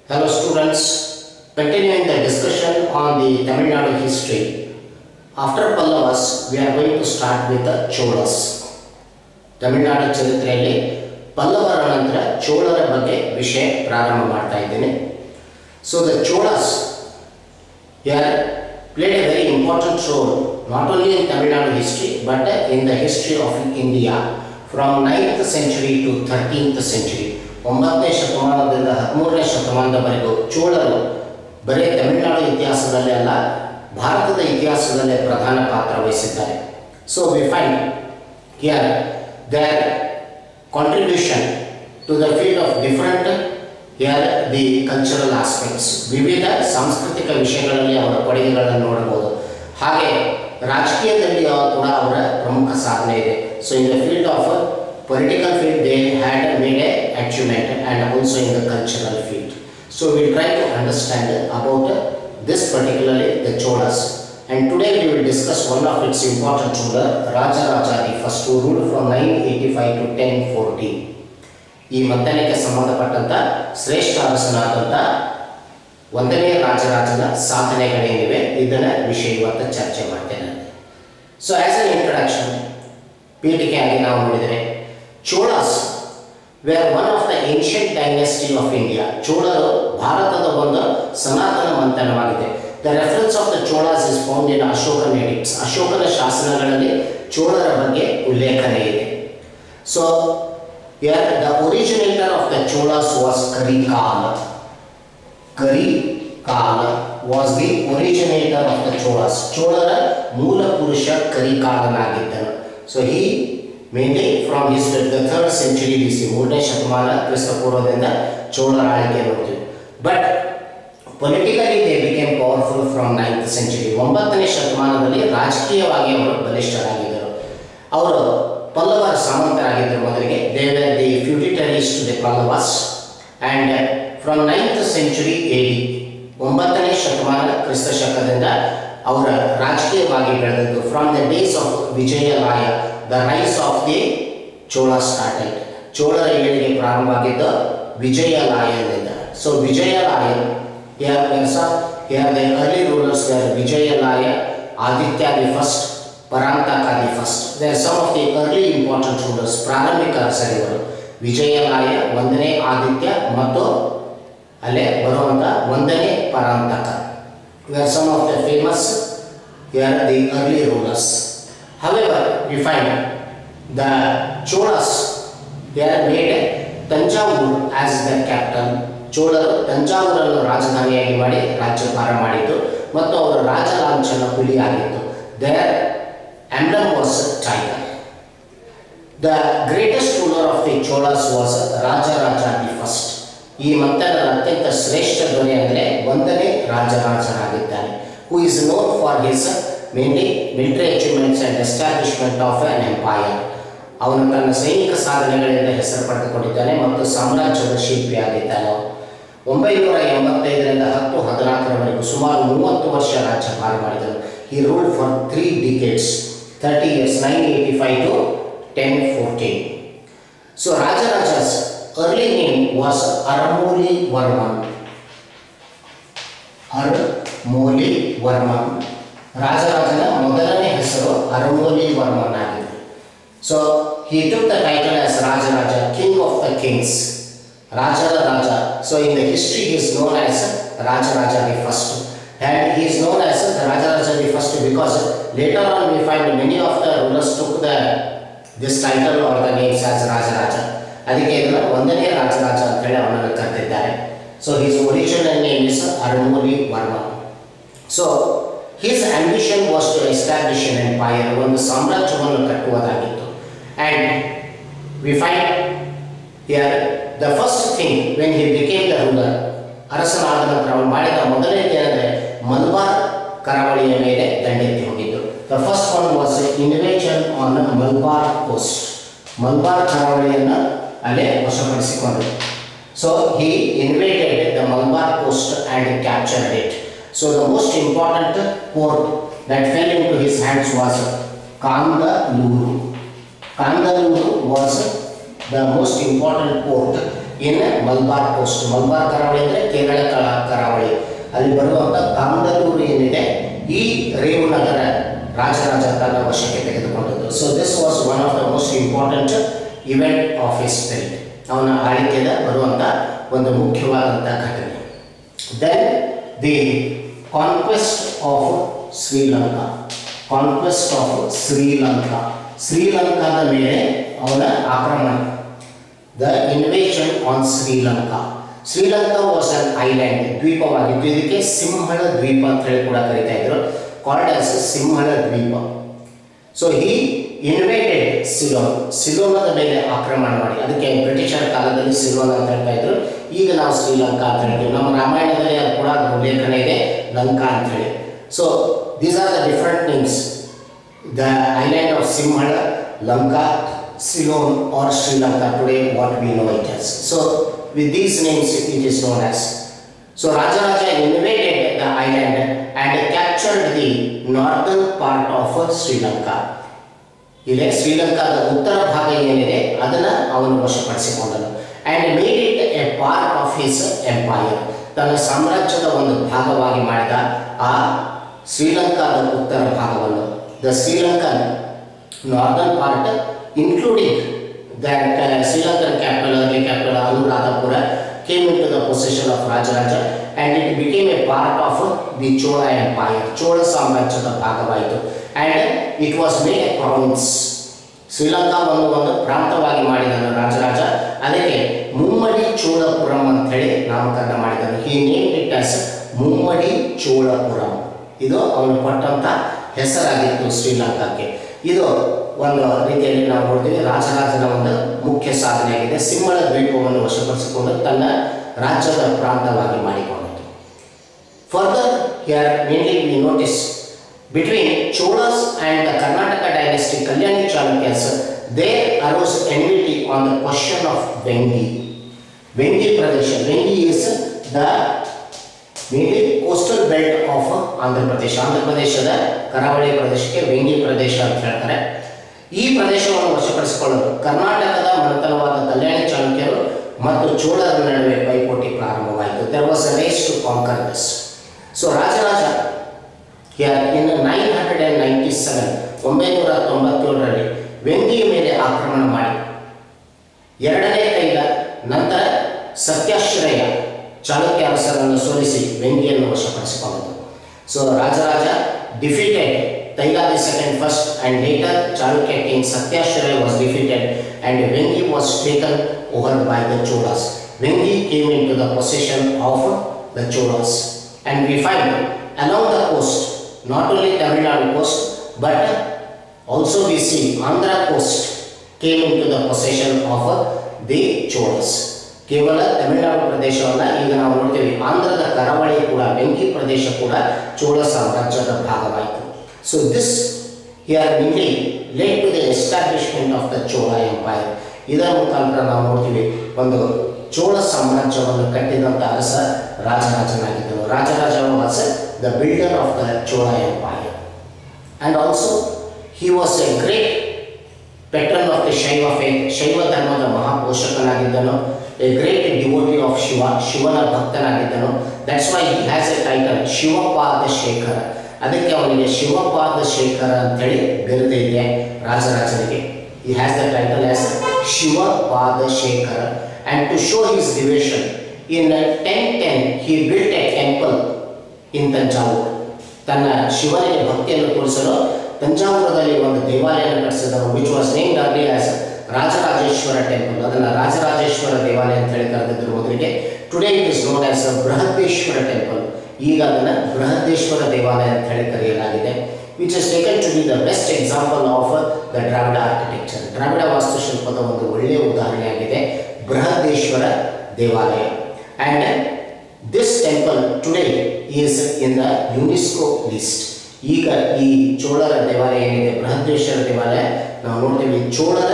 Hello students, continuing the discussion on the Tamil Nadu history. After Pallavas, we are going to start with the Cholas. Tamil Nadu ಚರಿತ್ರೆಯಲ್ಲಿ ಪಲ್ಲವರ ನಂತರ ಚೋಳರ ಬಗ್ಗೆ ವಿಷಯ ಪ್ರಾರಂಭ ಮಾಡ್ತಾ ಇದ್ದೇನೆ ಸೊ ದ ಚೋಳಸ್ ಯಾರ್ played a very important role not only in Tamil Nadu history but in the history of India from 9th century to 13th century. ಒಂಬತ್ತನೇ ಶತಮಾನದಿಂದ ಹದಿಮೂರನೇ ಶತಮಾನದವರೆಗೂ ಚೋಳರು ಬರೀ ತಮಿಳುನಾಡು ಇತಿಹಾಸದಲ್ಲೇ ಅಲ್ಲ ಭಾರತದ ಇತಿಹಾಸದಲ್ಲೇ ಪ್ರಧಾನ ಪಾತ್ರ ವಹಿಸಿದ್ದಾರೆ so we find here their contribution to the field of different here the cultural aspects ವಿವಿಧ ಸಾಂಸ್ಕೃತಿಕ ವಿಷಯಗಳಲ್ಲಿ ಅವರ ಕೊಡುಗೆಗಳನ್ನು ನೋಡಬಹುದು ಹಾಗೆ ರಾಜಕೀಯದಲ್ಲಿ ಕೂಡ ಅವರ ಪ್ರಮುಖ ಸಾಧನೆ ಇದೆ so in the field of political field they had made a achievement and also in the cultural field so we try to understand about this particularly the Cholas And today we will discuss one of its important ruler, Raja Raja the first who ruled from 985 to 1014. ಈ ಮಂಥನಕ್ಕೆ ಸಂಬಂಧಪಟ್ಟಂತ ಶ್ರೇಷ್ಠ ಅರಸನಾದಂಥ ಒಂದನೇ ರಾಜರಾಜನ ಸಾಧನೆಗಳೇನಿವೆ ಇದನ್ನ ವಿಷಯ ಇವತ್ತು ಚರ್ಚೆ ಮಾಡ್ತೇನೆ so as an introduction ಪೀಠಿಕೆಯಾಗಿ ನಾವು ನೋಡಿದರೆ Cholas were one of the ancient dynasty of India ಚೋಳರು ಭಾರತದ ಒಂದು ಸನಾತನ ಮಂಥನವಾಗಿದೆ the reference of the Cholas is found in Ashokan edicts ಅಶೋಕನ ಶಾಸನಗಳಲ್ಲಿ ಚೋಳರ ಬಗ್ಗೆ ಉಲ್ಲೇಖನೆ ಇದೆ so here the originator of the Cholas was Karikala Karikala was the originator of the Cholas ಚೋಳರ ಮೂಲ ಪುರುಷ ಕರಿಕಾಲನಾಗಿದ್ದನು so he mainly from his the third century B C ಮೂರನೇ ಶತಮಾನ ಕ್ರಿಸ್ತಪೂರ್ವದಿಂದ ಚೋಳರ ಆಳ್ವಿಕೆ ನೋಡ್ತೀವಿ but politically they became powerful from ninth century ಒಂಬತ್ತನೇ ಶತಮಾನದಲ್ಲಿ ರಾಜಕೀಯವಾಗಿ ಅವರು ಬಲಿಷ್ಠರಾಗಿದ್ದರು ಅವರು ಪಲ್ಲವರ ಸಾಮಂತರಾಗಿದ್ದರು ಮೊದಲಿಗೆ they were the feudatories to the Pallavas and from ninth century A D ಒಂಬತ್ತನೇ ಶತಮಾನ ಕ್ರಿಸ್ತ ಶಕದಿಂದ ಅವರ ರಾಜಕೀಯವಾಗಿ ಬೆಳೆದದ್ದು from the days of Vijayalaya the rise of the Chola started ಚೋಳರ ಏಳಿಗೆ ಪ್ರಾರಂಭವಾಗಿದ್ದು ವಿಜಯಲಾಯದಿಂದ so Vijayalaya here were some here the early rulers were Vijayalaya, Aditya the first, Parantaka the first. They are some of the early important rulers. ಪ್ರಾರಂಭಿಕ ಅರಸರಿವರು ವಿಜಯಲಾಯ ಒಂದನೇ ಆದಿತ್ಯ ಮತ್ತು ಅಲ್ಲೇ ಬರುವಂಥ ಒಂದನೇ ಪರಾಂತಕ were some of the famous here the early rulers. However, we find the Cholas here made Tanjavur as their capital ಚೋಳರು ತಂಜಾವೂರನ್ನು ರಾಜಧಾನಿಯಾಗಿ ಮಾಡಿ ರಾಜ್ಯಭಾರ ಮಾಡಿದ್ದು ಮತ್ತು ಅವರ ರಾಜ ಲಾಂಛನ ಹುಲಿಯಾಗಿತ್ತು their emblem was tiger the greatest ruler of the Cholas was Rajaraja the first ಈ ಮಂಥನದ ಅತ್ಯಂತ ಶ್ರೇಷ್ಠ ಧ್ವನಿ ಅಂದರೆ ಒಂದನೇ ರಾಜರಾಜನಾಗಿದ್ದಾನೆ who is known for his mainly military achievements and establishment of an empire ಅವನು ತನ್ನ ಸೈನಿಕ ಸಾಧನೆಗಳಿಂದ ಹೆಸರು ಪಡೆದುಕೊಂಡಿದ್ದಾನೆ ಮತ್ತು ಸಾಮ್ರಾಜ್ಯದ ಶಿಲ್ಪಿಯಾಗಿದ್ದಾನೆ ಒಂಬೈನೂರ ಎಂಬತ್ತೈದರಿಂದ ಹತ್ತು ಹದಿನಾಲ್ಕರವರೆಗೂ ಸುಮಾರು ಮೂವತ್ತು ವರ್ಷ ರಾಜ್ಯಭಾರ ಮಾಡಿದನು ಈ ruled for three decades thirty years nine eighty five to ten fourteen so Rajaraja's early name was Aramoli Varman Aramoli Varman ರಾಜರಾಜನ ಮೊದಲನೇ ಹೆಸರು ಅರಮೋಲಿ ವರ್ಮನ್ ಆಗಿದೆ so he took the title as Rajaraja, King of the Kings. Rajara Raja. So in the history he is known as Rajaraja the First. And he is known as Rajaraja the First because later on we find many of the rulers took the this title or the names as Rajaraja. ಅದಕ್ಕೆ ಇದನ್ನು ಒಂದನೇ ರಾಜರಾಜ ಅಂತೇಳಿ ಅವನನ್ನು ಕರೆದಿದ್ದಾರೆ so his original name is Arumoli Varma so his ambition was to establish an empire ಒಂದು ಸಾಮ್ರಾಜ್ಯವನ್ನು ಕಟ್ಟುವುದಾಗಿತ್ತು and we find here the first thing when he became the ruler ಅರಸನಾದ ನಂತರ ಅವನು ಮಾಡಿದ ಮೊದಲನೇದು ಏನಂದರೆ ಮಲ್ಬಾರ್ ಕರಾವಳಿಯ ಮೇಲೆ ದಂಡೆತ್ತಿ ಹೋಗಿದ್ದು the first one was invasion on Malabar coast Malabar ಕರಾವಳಿಯನ್ನು ಅಲ್ಲೇ ವಶಪಡಿಸಿಕೊಂಡರು so he invaded the Malabar coast and captured it so the most important port that fell into his hands was Kangaluru Kangaluru was the most important port in Malabar coast Malabar ಕರಾವಳಿ ಅಂದರೆ ಕೇರಳ ಕ- ಕರಾವಳಿ ಅಲ್ಲಿ ಬರುವಂಥ ಕಾಂದಲೂರು ಏನಿದೆ ಈ ರೇವು ನಗರ ರಾಜರಾಜ ತನ್ನ ವಶಕ್ಕೆ ತೆಗೆದುಕೊಂಡದ್ದು so this was one of the most important event of history ಅವನ ಆಳ್ವಿಕೆದ ಬರುವಂಥ ಒಂದು ಮುಖ್ಯವಾದಂಥ ಘಟನೆ then the conquest of Sri Lanka conquest of Sri Lanka ಶ್ರೀಲಂಕಾದ ಮೇಲೆ ಅವನ ಆಕ್ರಮಣ the invasion on Sri Lanka Sri Lanka was an island ದ್ವೀಪವಾಗಿತ್ತು ಇದಕ್ಕೆ ಸಿಂಹಳ ದ್ವೀಪ ಅಂತ ಹೇಳಿ ಕೂಡ ಕರಿತಾ ಇದ್ರು ಕಾಲ್ಡ್ ಆಸ್ ಸಿಂಹಳ ದ್ವೀಪ ಸೊ ಈ ಇನ್ವೇಟೆಡ್ ಸಿಲೋನ್ ಸಿಲೋನದ ಮೇಲೆ ಆಕ್ರಮಣ ಮಾಡಿ ಅದಕ್ಕೆ ಬ್ರಿಟಿಷರ ಕಾಲದಲ್ಲಿ ಸಿಲೋನ್ ಅಂತ ಹೇಳ್ತಾ ಇದ್ರು ಈಗ ನಾವು ಶ್ರೀಲಂಕಾ ಅಂತ ಹೇಳ್ತೀವಿ ನಮ್ಮ ರಾಮಾಯಣದಲ್ಲಿ ಅದು ಕೂಡ ಅದರ ಉಲ್ಲೇಖನ ಇದೆ ಲಂಕಾ ಅಂತ ಹೇಳಿ so these are the different names the island of Sinhala Lanka Ceylon or Sri Lanka today what we know it as so with these names it is known as so Rajaraja invaded the island and captured the northern part of Sri Lanka ಇಲ್ಲಿ ಶ್ರೀಲಂಕಾದ ಉತ್ತರ ಭಾಗ ಏನಿದೆ ಅದನ್ನು ಅವನು ವಶಪಡಿಸಿಕೊಂಡನು and made it a part of his empire ತನ್ನ ಸಾಮ್ರಾಜ್ಯದ ಒಂದು ಭಾಗವಾಗಿ ಮಾಡಿದ ಆ ಶ್ರೀಲಂಕಾದ ಉತ್ತರ ಭಾಗವನ್ನು the Sri Lankan northern part including that uh, Sri Lankan capital, early capital Anuradhapura, came into the possession of Rajaraja and it became a part of the Chola Empire. Chola ಸಾಮ್ರಾಜ್ಯದ ಭಾಗವಾಯಿತು and it was made a province. ಶ್ರೀಲಂಕಾವನ್ನು ಒಂದು ಪ್ರಾಂತವಾಗಿ ಮಾಡಿದನು ರಾಜರಾಜ ಅದಕ್ಕೆ ಮುಮ್ಮಡಿ ಚೋಳಪುರಂ ಅಂತ ಹೇಳಿ ನಾಮಕರಣ ಮಾಡಿದನು he named it as Mummadi Cholapuram ಇದು ಅವನು ಕೊಟ್ಟಂತ ಹೆಸರಾಗಿತ್ತು ಶ್ರೀಲಂಕಾಕ್ಕೆ ಇದು ಒಂದು ರೀತಿಯಲ್ಲಿ ನಾವು ನೋಡ್ತೀವಿ ರಾಜರಾಜನ ಒಂದು ಮುಖ್ಯ ಸಾಧನೆಯಾಗಿದೆ ಸಿಂಹಳ ದ್ವೀಪವನ್ನು ವಶಪಡಿಸಿಕೊಂಡು ತನ್ನ ರಾಜ್ಯದ ಪ್ರಾಂತವಾಗಿ ಮಾಡಿಕೊಂಡದ್ದು further here mainly we notice between Cholas and the Karnataka dynasty Kalyani Chalukyas there arose envy on the question of Vengi Vengi ಪ್ರದೇಶ Vengi is the mainly coastal belt of Andhra Pradesh Andhra ಪ್ರದೇಶದ ಕರಾವಳಿ ಪ್ರದೇಶಕ್ಕೆ ವೆಂಗಿ ಪ್ರದೇಶ ಅಂತ ಹೇಳ್ತಾರೆ ಈ ಪ್ರದೇಶವನ್ನು ವಶಪಡಿಸಿಕೊಳ್ಳಲು ಕರ್ನಾಟಕದ ಮನೆತನವಾದ ಕಲ್ಯಾಣಿ ಚಾಲುಕ್ಯರು ಮತ್ತು ಚೋಳರ ನಡುವೆ ಪೈಪೋಟಿ ಪ್ರಾರಂಭವಾಯಿತು there was a race to conquer this so Rajaraja in nine hundred and ninety seven ಒಂಬೈನೂರ ತೊಂಬತ್ತೇಳರಲ್ಲಿ ವೆಂಗಿಯ ಮೇಲೆ ಆಕ್ರಮಣ ಮಾಡಿ ಎರಡನೇ ಕೈಲ ನಂತರ ಸತ್ಯಾಶ್ರಯ ಚಾಲುಕ್ಯ ಅರಸರನ್ನು ಸೋಲಿಸಿ ವೆಂಗಿಯನ್ನು ವಶಪಡಿಸಿಕೊಂಡರು so Rajaraja defeated Tailadi second first and later Chalukya king Satyashraya was defeated and Vengi was taken over by the Cholas Vengi came into the possession of the Cholas and we find along the coast not only Tamil Nadu coast but also we see Andhra coast came into the possession of the Cholas. ಕೇವಲ ತಮಿಳುನಾಡು ಪ್ರದೇಶವನ್ನ ಈಗ ನಾವು ನೋಡ್ತೀವಿ ಆಂಧ್ರದ ಕರಾವಳಿ ಕೂಡ ಬೆಂಕಿ ಪ್ರದೇಶ ಕೂಡ ಚೋಳ ಸಾಮ್ರಾಜ್ಯದ ಭಾಗವಾಯಿತು ಸೊ ದಿಸ್ ಹಿಯರ್ ನಿಂಗ್ಲಿ led to the establishment of the Chola empire ಇದರ ಮುಖಾಂತರ ನಾವು ನೋಡ್ತೀವಿ ಒಂದು ಚೋಳ ಸಾಮ್ರಾಜ್ಯವನ್ನು ಕಟ್ಟಿದಂಥ ಅರಸ ರಾಜರಾಜನಾಗಿದ್ದನು Rajaraja was the builder of the Chola empire and also he was a great patron of the Shaiva faith, Shaiva ಧರ್ಮದ ಮಹಾಪೋಷಕನಾಗಿದ್ದನು a great devotee of Shiva ಶಿವನ ಭಕ್ತನಾಗಿದ್ದನು that's why he has a title Shivapada Shekhara ಅದಕ್ಕೆ ಅವನಿಗೆ ಶಿವಪಾದ ಶೇಖರ ಅಂತೇಳಿ ಬಿರುದು ಇದೆ ರಾಜರಾಜನಿಗೆ he has the title as ಶಿವಪಾದ Shekhara and to show his devotion in 1010 he built a temple in Tanjavur ತನ್ನ ಶಿವನಿಗೆ ಭಕ್ತಿಯನ್ನು ತೋರಿಸಲು ತಂಜಾವೂರದಲ್ಲಿ ಒಂದು ದೇವಾಲಯವನ್ನು ಕಟ್ಟಿಸಿದರು which was named early as Rajarajeshwara temple ಅದನ್ನು ರಾಜರಾಜೇಶ್ವರ ದೇವಾಲಯ ಅಂತ ಹೇಳಿ ಕರೆದಿದ್ರು ಮೊದಲಿಗೆ today it is known as Brihadeshwara temple ಈಗ ಅದನ್ನು ಬೃಹದೇಶ್ವರ ದೇವಾಲಯ ಅಂತ ಹೇಳಿ ಕರೆಯಲಾಗಿದೆ which is taken to be the best example of the Dravida architecture Dravida ವಾಸ್ತುಶಿಲ್ಪದ ಒಂದು ಒಳ್ಳೆಯ ಉದಾಹರಣೆಯಾಗಿದೆ ಬೃಹದೇಶ್ವರ ದೇವಾಲಯ and this temple today is in the UNESCO list ಈಗ ಈ ಚೋಳರ ದೇವಾಲಯ ಏನಿದೆ ಬೃಹದೇಶ್ವರ ದೇವಾಲಯ ನಾವು ನೋಡ್ತೀವಿ ಚೋಳರ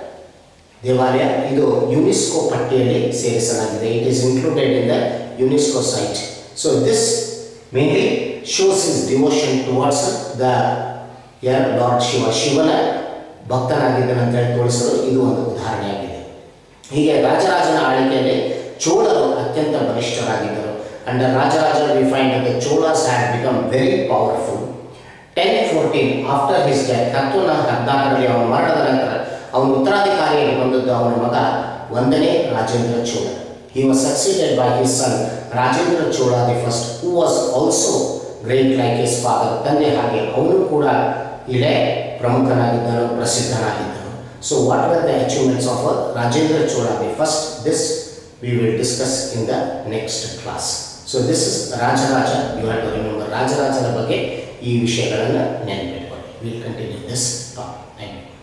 ದೇವಾಲಯ ಇದು ಯುನೆಸ್ಕೋ ಪಟ್ಟಿಯಲ್ಲಿ ಸೇರಿಸಲಾಗಿದೆ it is included in the UNESCO site so this mainly shows his devotion towards the their lord Shiva ಶಿವನ ಭಕ್ತನಾಗಿದ್ದನಂತ ಹೇಳಿ ತೋರಿಸಲು ಇದು ಒಂದು ಉದಾಹರಣೆಯಾಗಿದೆ ಹೀಗೆ ರಾಜರಾಜನ ಆಳ್ವಿಕೆಯಲ್ಲಿ ಚೋಳರು ಅತ್ಯಂತ ಬಲಿಷ್ಠರಾಗಿದ್ದರು under Rajaraja we find the Cholas had become very powerful ten fourteen after his death ಹತ್ತು ನ ಹದಿನಾಲ್ಕರಲ್ಲಿ ಅವನ ಮರಣದ ನಂತರ ಅವನ ಉತ್ತರಾಧಿಕಾರಿಯಾಗಿ ಬಂದದ್ದು ಅವನ ಮಗ ಒಂದನೇ Rajendra Chola he was succeeded by his son Rajendra Chola the first who was also great like his father ತಂದೆ ಹಾಗೆ ಅವನು ಕೂಡ ಇಳೆ ಪ್ರಮುಖನಾಗಿದ್ದನು ಪ್ರಸಿದ್ಧನಾಗಿದ್ದನು so what were the achievements of Rajendra Chola the first this we will discuss in the next class. So this is Rajaraja you have to remember ರಾಜರಾಜನ ಬಗ್ಗೆ ಈ ವಿಷಯಗಳನ್ನು ನೆನಪಿಟ್ಕೊಳ್ಳಿ will continue this topic thank you